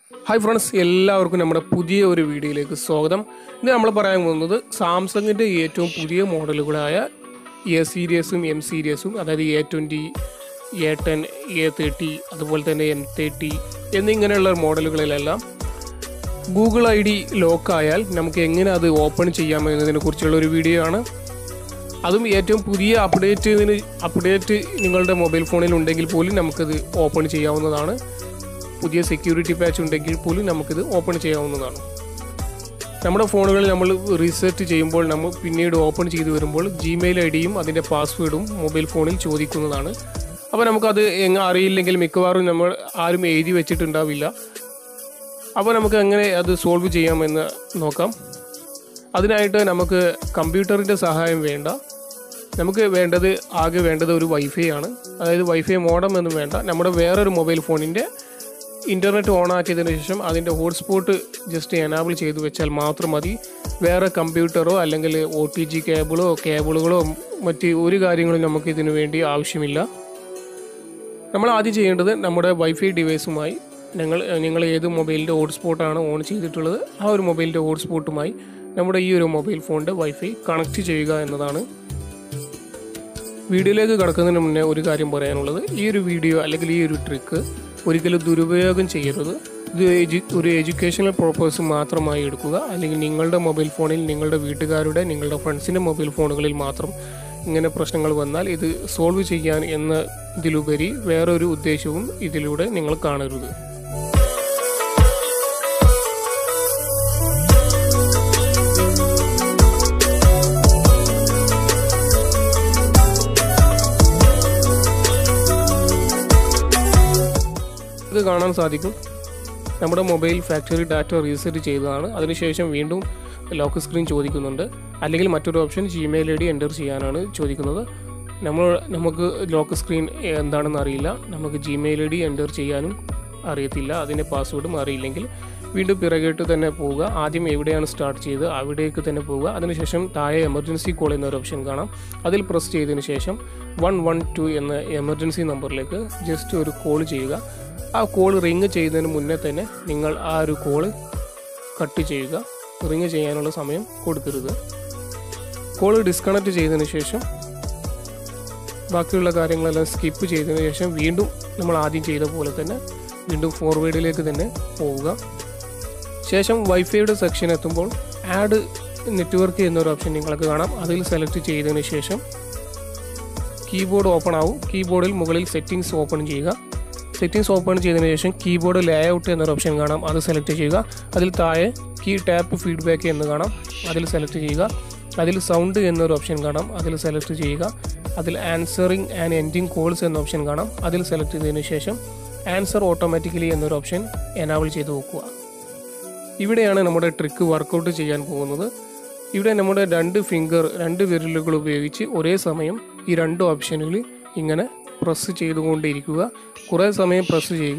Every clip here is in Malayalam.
ഹായ് ഫ്രണ്ട്സ് എല്ലാവർക്കും നമ്മുടെ പുതിയ ഒരു വീഡിയോയിലേക്ക് സ്വാഗതം ഇന്ന് നമ്മൾ പറയാൻ പോകുന്നത് സാംസങ്ങിൻ്റെ ഏറ്റവും പുതിയ മോഡലുകളായ എ സീരീസും എം സീരീസും അതായത് A twenty A ten A thirty അതുപോലെ തന്നെ എം തേർട്ടി എന്നിങ്ങനെയുള്ള മോഡലുകളിലെല്ലാം ഗൂഗിൾ ഐ ഡി ലോക്കായാൽ നമുക്ക് എങ്ങനെ അത് ഓപ്പൺ ചെയ്യാം എന്നതിനെ കുറിച്ചുള്ള ഒരു വീഡിയോ ആണ് അതും ഏറ്റവും പുതിയ അപ്ഡേറ്റിന് അപ്ഡേറ്റ് നിങ്ങളുടെ മൊബൈൽ ഫോണിൽ ഉണ്ടെങ്കിൽ പോലും നമുക്കത് ഓപ്പൺ ചെയ്യാവുന്നതാണ് പുതിയ സെക്യൂരിറ്റി പാച്ച് ഉണ്ടെങ്കിൽ പോലും നമുക്കിത് ഓപ്പൺ ചെയ്യാവുന്നതാണ് നമ്മുടെ ഫോണുകളിൽ നമ്മൾ റീസെറ്റ് ചെയ്യുമ്പോൾ നമ്മൾ പിന്നീട് ഓപ്പൺ ചെയ്തു വരുമ്പോൾ ജിമെയിൽ ഐ ഡിയും അതിൻ്റെ പാസ്വേഡും മൊബൈൽ ഫോണിൽ ചോദിക്കുന്നതാണ് അപ്പോൾ നമുക്കത് എങ്ങനെ അറിയില്ലെങ്കിൽ മിക്കവാറും നമ്മൾ ആരും എഴുതി വെച്ചിട്ടുണ്ടാവില്ല അപ്പോൾ നമുക്ക് എങ്ങനെ അത് സോൾവ് ചെയ്യാമെന്ന് നോക്കാം അതിനായിട്ട് നമുക്ക് കമ്പ്യൂട്ടറിൻ്റെ സഹായം വേണ്ട നമുക്ക് വേണ്ടത് ആകെ വേണ്ടത് ഒരു വൈഫൈ ആണ് അതായത് വൈഫൈ മോഡം എന്നും വേണ്ട നമ്മുടെ വേറൊരു മൊബൈൽ ഫോണിൻ്റെ ഇൻ്റർനെറ്റ് ഓൺ ആക്കിയതിന് ശേഷം അതിൻ്റെ ഹോട്ട്സ്പോട്ട് ജസ്റ്റ് എനാബിൾ ചെയ്ത് വെച്ചാൽ മാത്രം മതി വേറെ കമ്പ്യൂട്ടറോ അല്ലെങ്കിൽ ഒ ടി ജി കേബിളോ കേബിളുകളോ മറ്റ് ഒരു കാര്യങ്ങളും നമുക്ക് ഇതിനു വേണ്ടി ആവശ്യമില്ല നമ്മൾ ആദ്യം ചെയ്യേണ്ടത് നമ്മുടെ വൈഫൈ ഡിവൈസുമായി ഞങ്ങൾ നിങ്ങൾ ഏത് മൊബൈലിൻ്റെ ഹോട്ട്സ്പോട്ടാണ് ഓൺ ചെയ്തിട്ടുള്ളത് ആ ഒരു മൊബൈലിൻ്റെ ഹോട്ട്സ്പോട്ടുമായി നമ്മുടെ ഈ ഒരു മൊബൈൽ ഫോണിൻ്റെ വൈഫൈ കണക്ട് ചെയ്യുക എന്നതാണ് വീഡിയോയിലേക്ക് കടക്കുന്നതിന് മുന്നേ ഒരു കാര്യം പറയാനുള്ളത് ഈ ഒരു വീഡിയോ അല്ലെങ്കിൽ ഈ ഒരു ട്രിക്ക് ഒരിക്കലും ദുരുപയോഗം ചെയ്യരുത് ഇത് എജു ഒരു എഡ്യൂക്കേഷണൽ പർപ്പസ് മാത്രമായി എടുക്കുക അല്ലെങ്കിൽ നിങ്ങളുടെ മൊബൈൽ ഫോണിൽ നിങ്ങളുടെ വീട്ടുകാരുടെ നിങ്ങളുടെ ഫ്രണ്ട്സിൻ്റെ മൊബൈൽ ഫോണുകളിൽ മാത്രം ഇങ്ങനെ പ്രശ്നങ്ങൾ വന്നാൽ ഇത് സോൾവ് ചെയ്യാൻ എന്ന ഇതിലുപരി വേറൊരു ഉദ്ദേശവും ഇതിലൂടെ നിങ്ങൾ കാണരുത് ഇത് കാണാൻ സാധിക്കും നമ്മുടെ മൊബൈൽ ഫാക്ടറി ഡാറ്റ റീസെറ്റ് ചെയ്തതാണ് അതിനുശേഷം വീണ്ടും ലോക്ക് സ്ക്രീൻ ചോദിക്കുന്നുണ്ട് അല്ലെങ്കിൽ മറ്റൊരു option Gmail I D enter ചെയ്യാനാണ് ചോദിക്കുന്നത് നമ്മൾ നമുക്ക് ലോക്ക് സ്ക്രീൻ എന്താണെന്ന് അറിയില്ല നമുക്ക് ജിമെയിൽ ഐ ഡി എൻ്റർ ചെയ്യാനും അറിയത്തില്ല അതിൻ്റെ പാസ്വേഡും അറിയില്ലെങ്കിൽ വീണ്ടും പിറകേട്ട് തന്നെ പോവുക ആദ്യം എവിടെയാണ് സ്റ്റാർട്ട് ചെയ്ത് അവിടേക്ക് തന്നെ പോവുക അതിനുശേഷം താഴെ എമർജൻസി കോൾ എന്നൊരു ഓപ്ഷൻ കാണാം അതിൽ പ്രസ് ചെയ്തതിന് ശേഷം വൺ വൺ ടു എന്ന എമർജൻസി നമ്പറിലേക്ക് ജസ്റ്റ് ഒരു കോൾ ചെയ്യുക ആ കോൾ റിങ് ചെയ്യുന്നതിന് മുന്നേ തന്നെ നിങ്ങൾ ആ ഒരു കോള് കട്ട് ചെയ്യുക റിങ് ചെയ്യാനുള്ള സമയം കൊടുക്കരുത് കോൾ ഡിസ്കണക്ട് ചെയ്തതിന് ശേഷം ബാക്കിയുള്ള കാര്യങ്ങളെല്ലാം സ്കിപ്പ് ചെയ്തതിന് ശേഷം വീണ്ടും നമ്മൾ ആദ്യം ചെയ്ത പോലെ തന്നെ വീണ്ടും ഫോർവേഡിലേക്ക് തന്നെ പോവുക ശേഷം വൈഫൈയുടെ സെക്ഷൻ എത്തുമ്പോൾ ആഡ് നെറ്റ്വർക്ക് എന്നൊരു ഓപ്ഷൻ നിങ്ങൾക്ക് കാണാം അതിൽ സെലക്ട് ചെയ്തതിന് ശേഷം കീബോർഡ് ഓപ്പൺ ആവും കീബോർഡിൽ മുകളിൽ സെറ്റിംഗ്സ് ഓപ്പൺ ചെയ്യുക സെറ്റിംഗ്സ് ഓപ്പൺ ചെയ്തതിന് ശേഷം കീബോർഡ് ലേഔട്ട് എന്നൊരു ഓപ്ഷൻ കാണാം അത് സെലക്ട് ചെയ്യുക അതിൽ താഴെ കീ ടാപ്പ് ഫീഡ്ബാക്ക് എന്ന് കാണാം അതിൽ സെലക്ട് ചെയ്യുക അതിൽ സൗണ്ട് എന്നൊരു ഓപ്ഷൻ കാണാം അതിൽ സെലക്ട് ചെയ്യുക അതിൽ ആൻസറിങ് ആൻഡ് എൻഡിങ് കോൾസ് എന്ന ഓപ്ഷൻ കാണാം അതിൽ സെലക്ട് ചെയ്തതിന് ശേഷം ആൻസർ ഓട്ടോമാറ്റിക്കലി എന്നൊരു ഓപ്ഷൻ എനാബിൾ ചെയ്ത് വെക്കുക ഇവിടെയാണ് നമ്മുടെ ട്രിക്ക് വർക്കൗട്ട് ചെയ്യാൻ പോകുന്നത് ഇവിടെ നമ്മുടെ രണ്ട് ഫിംഗർ രണ്ട് വിരലുകൾ ഉപയോഗിച്ച് ഒരേ സമയം ഈ രണ്ട് ഓപ്ഷനുകളിൽ ഇങ്ങനെ പ്രസ് ചെയ്തുകൊണ്ടിരിക്കുക കുറേ സമയം പ്രസ് ചെയ്യുക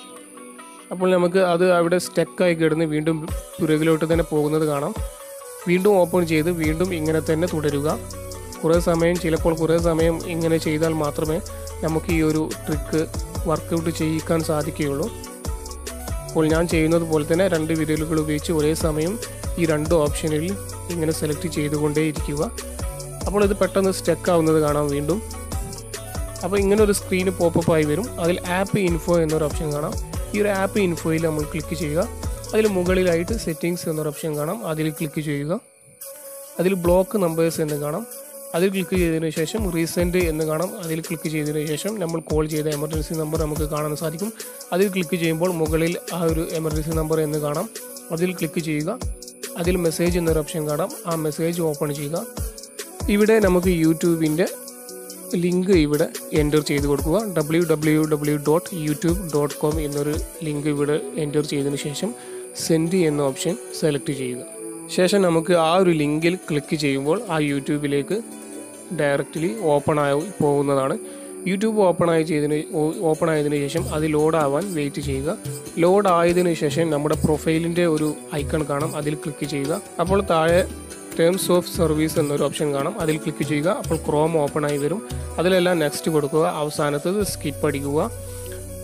അപ്പോൾ നമുക്ക് അത് അവിടെ സ്റ്റക്കായി കിടന്ന് വീണ്ടും പുറകിലോട്ട് തന്നെ പോകുന്നത് കാണാം വീണ്ടും ഓപ്പൺ ചെയ്ത് വീണ്ടും ഇങ്ങനെ തന്നെ തുടരുക കുറേ സമയം ചിലപ്പോൾ കുറേ സമയം ഇങ്ങനെ ചെയ്താൽ മാത്രമേ നമുക്ക് ഈ ഒരു ട്രിക്ക് വർക്കൗട്ട് ചെയ്യിക്കാൻ സാധിക്കുകയുള്ളൂ അപ്പോൾ ഞാൻ ചെയ്യുന്നത് പോലെ തന്നെ രണ്ട് വിരലുകൾ ഉപയോഗിച്ച് ഒരേ സമയം ഈ രണ്ട് ഓപ്ഷനിൽ ഇങ്ങനെ സെലക്ട് ചെയ്തുകൊണ്ടേ ഇരിക്കുക അപ്പോൾ ഇത് പെട്ടെന്ന് സ്റ്റക്ക് ആവുന്നത് കാണാം വീണ്ടും അപ്പോൾ ഇങ്ങനെ ഒരു സ്ക്രീന് പോപ്പപ്പ് ആയി വരും അതിൽ ആപ്പ് ഇൻഫോ എന്നൊരു ഓപ്ഷൻ കാണാം ഈ ഒരു ആപ്പ് ഇൻഫോയിൽ നമ്മൾ ക്ലിക്ക് ചെയ്യുക അതിൽ മുകളിലായിട്ട് സെറ്റിങ്സ് എന്നൊരു ഓപ്ഷൻ കാണാം അതിൽ ക്ലിക്ക് ചെയ്യുക അതിൽ ബ്ലോക്ക് നമ്പേഴ്സ് എന്ന് കാണാം അതിൽ ക്ലിക്ക് ചെയ്തതിന് ശേഷം റീസെൻറ്റ് എന്ന് കാണാം അതിൽ ക്ലിക്ക് ചെയ്തതിന് ശേഷം നമ്മൾ കോൾ ചെയ്ത എമർജൻസി നമ്പർ നമുക്ക് കാണാൻ സാധിക്കും അതിൽ ക്ലിക്ക് ചെയ്യുമ്പോൾ മുകളിൽ ആ ഒരു എമർജൻസി നമ്പർ എന്ന് കാണാം അതിൽ ക്ലിക്ക് ചെയ്യുക അതിൽ മെസ്സേജ് എന്നൊരു ഓപ്ഷൻ കാണാം ആ മെസ്സേജ് ഓപ്പൺ ചെയ്യുക ഇവിടെ നമുക്ക് യൂട്യൂബിൻ്റെ ലിങ്ക് ഇവിടെ എൻ്റർ ചെയ്ത് കൊടുക്കുക W W W dot YouTube dot com എന്നൊരു ലിങ്ക് ഇവിടെ എൻ്റർ ചെയ്തതിന് ശേഷം സെൻഡ് എന്ന ഓപ്ഷൻ സെലക്ട് ചെയ്യുക ശേഷം നമുക്ക് ആ ഒരു ലിങ്കിൽ ക്ലിക്ക് ചെയ്യുമ്പോൾ ആ യൂട്യൂബിലേക്ക് ഡയറക്റ്റ്ലി ഓപ്പൺ ആയി പോകുന്നതാണ് യൂട്യൂബ് ഓപ്പൺ ആയി ചെയ്തതിന് ഓപ്പൺ ആയതിനു ശേഷം അത് ലോഡ് ആവാൻ വെയിറ്റ് ചെയ്യുക ലോഡ് ആയതിനു ശേഷം നമ്മുടെ പ്രൊഫൈലിൻ്റെ ഒരു ഐക്കൺ കാണാം അതിൽ ക്ലിക്ക് ചെയ്യുക അപ്പോൾ താഴെ ടേംസ് ഓഫ് സർവീസ് എന്നൊരു ഓപ്ഷൻ കാണാം അതിൽ ക്ലിക്ക് ചെയ്യുക അപ്പോൾ ക്രോം ഓപ്പൺ ആയി വരും അതിലെല്ലാം നെക്സ്റ്റ് കൊടുക്കുക അവസാനത്തത് സ്കിപ്പ് അടിക്കുക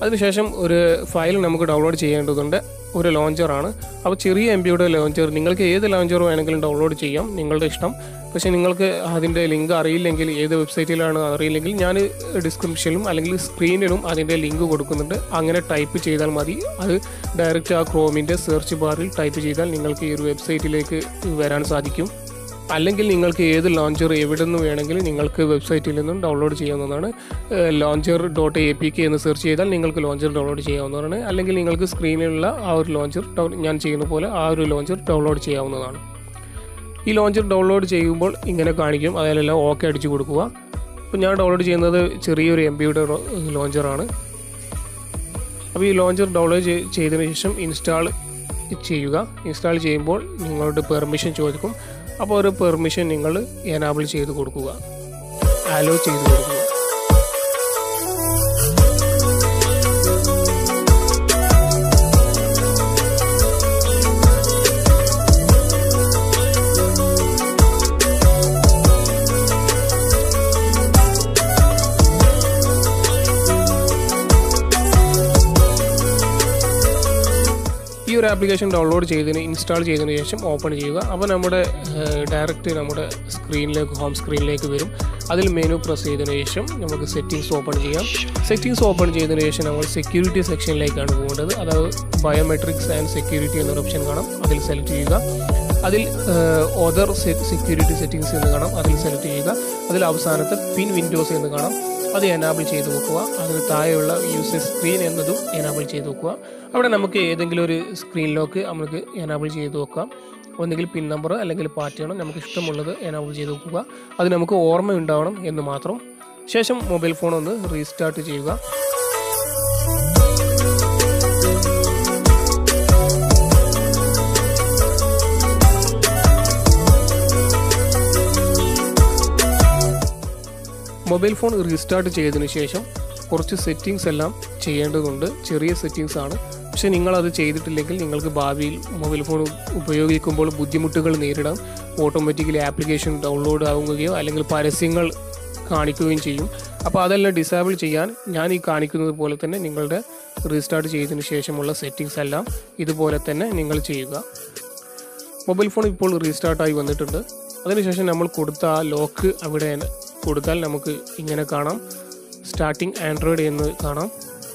അതിനുശേഷം ഒരു ഫയൽ നമുക്ക് ഡൗൺലോഡ് ചെയ്യേണ്ടതുണ്ട് ഒരു ലോഞ്ചറാണ് അപ്പോൾ ചെറിയ എം ബിയുടെ ലോഞ്ചർ നിങ്ങൾക്ക് ഏത് ലോഞ്ചർ വേണമെങ്കിലും ഡൗൺലോഡ് ചെയ്യാം നിങ്ങളുടെ ഇഷ്ടം പക്ഷേ നിങ്ങൾക്ക് അതിൻ്റെ ലിങ്ക് അറിയില്ലെങ്കിൽ ഏത് വെബ്സൈറ്റിലാണ് അറിയില്ലെങ്കിൽ ഞാൻ ഡിസ്ക്രിപ്ഷനിലും അല്ലെങ്കിൽ സ്ക്രീനിലും അതിൻ്റെ ലിങ്ക് കൊടുക്കുന്നുണ്ട് അങ്ങനെ ടൈപ്പ് ചെയ്താൽ മതി അത് ഡയറക്റ്റ് ആ ക്രോമിൻ്റെ സെർച്ച് ബാറിൽ ടൈപ്പ് ചെയ്താൽ നിങ്ങൾക്ക് ഈ ഒരു വെബ്സൈറ്റിലേക്ക് വരാൻ സാധിക്കും അല്ലെങ്കിൽ നിങ്ങൾക്ക് ഏത് ലോഞ്ചർ എവിടെ നിന്ന് വേണമെങ്കിലും നിങ്ങൾക്ക് വെബ്സൈറ്റിൽ നിന്നും ഡൗൺലോഡ് ചെയ്യാവുന്നതാണ് launcher dot A P K എന്ന് സെർച്ച് ചെയ്താൽ നിങ്ങൾക്ക് ലോഞ്ചർ ഡൗൺലോഡ് ചെയ്യാവുന്നതാണ് അല്ലെങ്കിൽ നിങ്ങൾക്ക് സ്ക്രീനിലുള്ള ആ ഒരു ലോഞ്ചർ ഞാൻ ചെയ്യുന്ന പോലെ ആ ഒരു ലോഞ്ചർ ഡൗൺലോഡ് ചെയ്യാവുന്നതാണ് ഈ ലോഞ്ചർ ഡൗൺലോഡ് ചെയ്യുമ്പോൾ ഇങ്ങനെ കാണിക്കും അതിലെല്ലാം ഓക്കെ അടിച്ചു കൊടുക്കുക അപ്പോൾ ഞാൻ ഡൗൺലോഡ് ചെയ്യുന്നത് ചെറിയൊരു എം ബിയുടെ ലോഞ്ചറാണ് അപ്പോൾ ഈ ലോഞ്ചർ ഡൗൺലോഡ് ചെയ്തതിന് ശേഷം ഇൻസ്റ്റാൾ ചെയ്യുക ഇൻസ്റ്റാൾ ചെയ്യുമ്പോൾ നിങ്ങളുടെ പെർമിഷൻ ചോദിക്കും അപ്പോൾ ഒരു പെർമിഷൻ നിങ്ങൾ എനാബിൾ ചെയ്ത് കൊടുക്കുക അലോ ചെയ്ത് കൊടുക്കുക ഈ ഒരു ആപ്ലിക്കേഷൻ ഡൗൺലോഡ് ചെയ്തതിന് ഇൻസ്റ്റാൾ ചെയ്തതിന് ശേഷം ഓപ്പൺ ചെയ്യുക അപ്പോൾ നമ്മുടെ ഡയറക്റ്റ് നമ്മുടെ സ്ക്രീനിലേക്ക് ഹോം സ്ക്രീനിലേക്ക് വരും അതിൽ മെനു പ്രസ് ചെയ്തതിന് ശേഷം നമുക്ക് സെറ്റിങ്സ് ഓപ്പൺ ചെയ്യാം സെറ്റിങ്സ് ഓപ്പൺ ചെയ്തതിന് ശേഷം നമ്മൾ സെക്യൂരിറ്റി സെക്ഷനിലേക്കാണ് പോകേണ്ടത് അതായത് ബയോമെട്രിക്സ് ആൻഡ് സെക്യൂരിറ്റി എന്നൊരു ഓപ്ഷൻ കാണാം അതിൽ സെലക്ട് ചെയ്യുക അതിൽ ഓദർ സെക്യൂരിറ്റി സെറ്റിങ്സ് എന്ന് കാണാം അതിൽ സെലക്ട് ചെയ്യുക അതിൽ അവസാനത്തെ പിൻ വിൻഡോസ് എന്ന് കാണാം അത് എനാബിൾ ചെയ്ത് വെക്കുക അതിന് താഴെയുള്ള യൂസർ സ്ക്രീൻ എന്നതും എനാബിൾ ചെയ്ത് വെക്കുക അവിടെ നമുക്ക് ഏതെങ്കിലും ഒരു സ്ക്രീൻ ലോക്ക് നമുക്ക് എനാബിൾ ചെയ്ത് വെക്കാം ഒന്നുകിൽ പിൻ നമ്പർ അല്ലെങ്കിൽ പാറ്റേൺ നമുക്ക് ഇഷ്ടമുള്ളത് എനാബിൾ ചെയ്ത് വെക്കുക അത് നമുക്ക് ഓർമ്മ ഉണ്ടാവണം എന്ന് മാത്രം ശേഷം മൊബൈൽ ഫോൺ ഒന്ന് റീസ്റ്റാർട്ട് ചെയ്യുക മൊബൈൽ ഫോൺ റീസ്റ്റാർട്ട് ചെയ്തതിനു ശേഷം കുറച്ച് സെറ്റിങ്സ് എല്ലാം ചെയ്യേണ്ടതുണ്ട് ചെറിയ സെറ്റിങ്സ് ആണ് പക്ഷെ നിങ്ങൾ അത് ചെയ്തിട്ടില്ലെങ്കിൽ നിങ്ങൾക്ക് ഭാവിയിൽ മൊബൈൽ ഫോൺ ഉപയോഗിക്കുമ്പോൾ ബുദ്ധിമുട്ടുകൾ നേരിടാം ഓട്ടോമാറ്റിക്കലി ആപ്ലിക്കേഷൻ ഡൗൺലോഡ് ആവുകയോ അല്ലെങ്കിൽ പരസ്യങ്ങൾ കാണിക്കുകയും ചെയ്യും അപ്പോൾ അതെല്ലാം ഡിസേബിൾ ചെയ്യാൻ ഞാൻ ഈ കാണിക്കുന്നത് പോലെ തന്നെ നിങ്ങളുടെ റീസ്റ്റാർട്ട് ചെയ്തതിന് ശേഷമുള്ള സെറ്റിങ്സ് എല്ലാം ഇതുപോലെ തന്നെ നിങ്ങൾ ചെയ്യുക മൊബൈൽ ഫോൺ ഇപ്പോൾ റീസ്റ്റാർട്ടായി വന്നിട്ടുണ്ട് അതിനുശേഷം നമ്മൾ കൊടുത്ത ആ ലോക്ക് അവിടെ കൊടുത്താൽ നമുക്ക് ഇങ്ങനെ കാണാം സ്റ്റാർട്ടിംഗ് ആൻഡ്രോയിഡ് എന്ന് കാണാം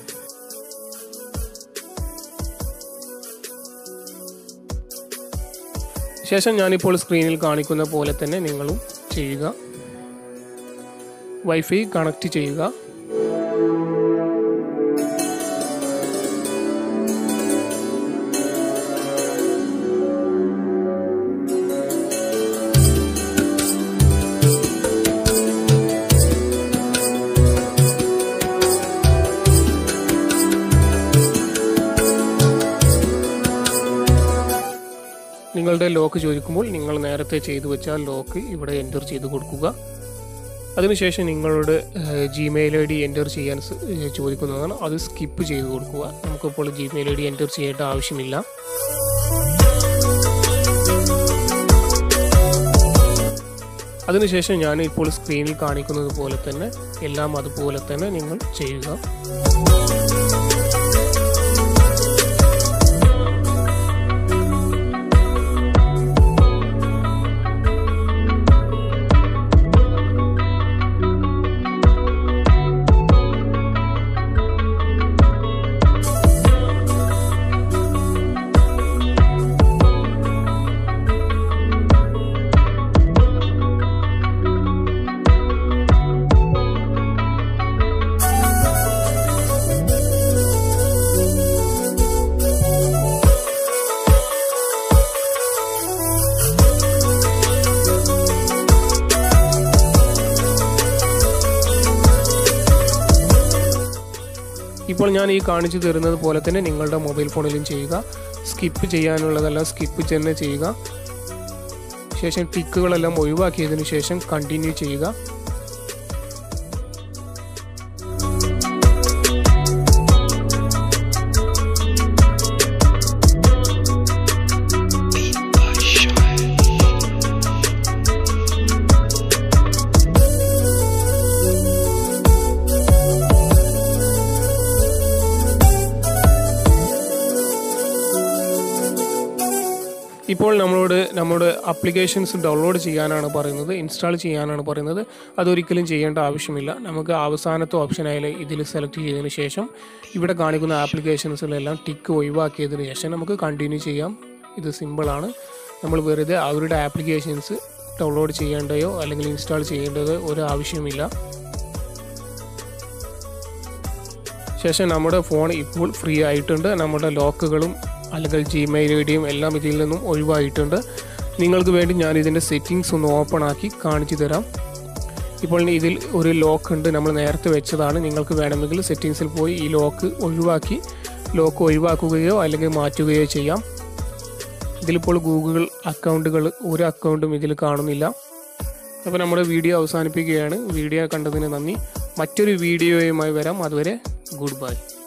ശേഷം ഞാനിപ്പോൾ സ്ക്രീനിൽ കാണിക്കുന്ന പോലെ തന്നെ നിങ്ങളും ചെയ്യുക വൈഫൈ കണക്ട് ചെയ്യുക നിങ്ങളുടെ ലോക്ക് ചോദിക്കുമ്പോൾ നിങ്ങൾ നേരത്തെ ചെയ്തു വെച്ചാൽ ലോക്ക് ഇവിടെ എൻ്റർ ചെയ്ത് കൊടുക്കുക അതിനുശേഷം നിങ്ങളുടെ ജിമെയിൽ ഐ ഡി എൻ്റർ ചെയ്യാൻ സ്- ഏഹ് ചോദിക്കുന്നതാണ് അത് സ്കിപ്പ് ചെയ്ത് കൊടുക്കുക നമുക്കിപ്പോൾ ജിമെയിൽ ഐ ഡി എൻ്റർ ചെയ്യേണ്ട ആവശ്യമില്ല അതിനുശേഷം ഞാൻ ഇപ്പോൾ സ്ക്രീനിൽ കാണിക്കുന്നത് പോലെ തന്നെ എല്ലാം അതുപോലെ തന്നെ നിങ്ങൾ ചെയ്യുക ഇപ്പോൾ ഞാൻ ഈ കാണിച്ചു തരുന്നത് പോലെ തന്നെ നിങ്ങളുടെ മൊബൈൽ ഫോണിലും ചെയ്യുക സ്കിപ്പ് ചെയ്യാനുള്ളതെല്ലാം സ്കിപ്പ് തന്നെ ചെയ്യുക ശേഷം ടിക്കുകളെല്ലാം ഒഴിവാക്കിയതിനു ശേഷം കണ്ടിന്യൂ ചെയ്യുക ഇപ്പോൾ നമ്മളോട് നമ്മുടെ അപ്ലിക്കേഷൻസ് ഡൗൺലോഡ് ചെയ്യാനാണ് പറയുന്നത് ഇൻസ്റ്റാൾ ചെയ്യാനാണ് പറയുന്നത് അതൊരിക്കലും ചെയ്യേണ്ട ആവശ്യമില്ല നമുക്ക് അവസാനത്തെ ഓപ്ഷനായാൽ ഇതിൽ സെലക്ട് ചെയ്തതിന് ശേഷം ഇവിടെ കാണിക്കുന്ന ആപ്ലിക്കേഷൻസിലെല്ലാം ടിക്ക് ഒഴിവാക്കിയതിന് ശേഷം നമുക്ക് കണ്ടിന്യൂ ചെയ്യാം ഇത് സിമ്പിളാണ് നമ്മൾ വെറുതെ അവരുടെ ആപ്ലിക്കേഷൻസ് ഡൗൺലോഡ് ചെയ്യേണ്ടയോ അല്ലെങ്കിൽ ഇൻസ്റ്റാൾ ചെയ്യേണ്ടതോ ഒരു ആവശ്യമില്ല ശേഷം നമ്മുടെ ഫോൺ ഇപ്പോൾ ഫ്രീ ആയിട്ടുണ്ട് നമ്മുടെ ലോക്കുകളും അല്ലെങ്കിൽ ജിമെയിൽ ഐ ഡിയും എല്ലാം ഇതിൽ നിന്നും ഒഴിവായിട്ടുണ്ട് നിങ്ങൾക്ക് വേണ്ടി ഞാൻ ഇതിൻ്റെ സെറ്റിങ്സ് ഒന്ന് ഓപ്പൺ ആക്കി കാണിച്ചു തരാം ഇപ്പോൾ ഇതിൽ ഒരു ലോക്ക് ഉണ്ട് നമ്മൾ നേരത്തെ വെച്ചതാണ് നിങ്ങൾക്ക് വേണമെങ്കിൽ സെറ്റിങ്സിൽ പോയി ഈ ലോക്ക് ഒഴിവാക്കി ലോക്ക് ഒഴിവാക്കുകയോ അല്ലെങ്കിൽ മാറ്റുകയോ ചെയ്യാം ഇതിലിപ്പോൾ ഗൂഗിൾ അക്കൗണ്ടുകൾ ഒരു അക്കൗണ്ടും ഇതിൽ കാണുന്നില്ല അപ്പോൾ നമ്മുടെ വീഡിയോ അവസാനിപ്പിക്കുകയാണ് വീഡിയോ കണ്ടതിന് നന്ദി മറ്റൊരു വീഡിയോയുമായി വരാം അതുവരെ ഗുഡ് ബൈ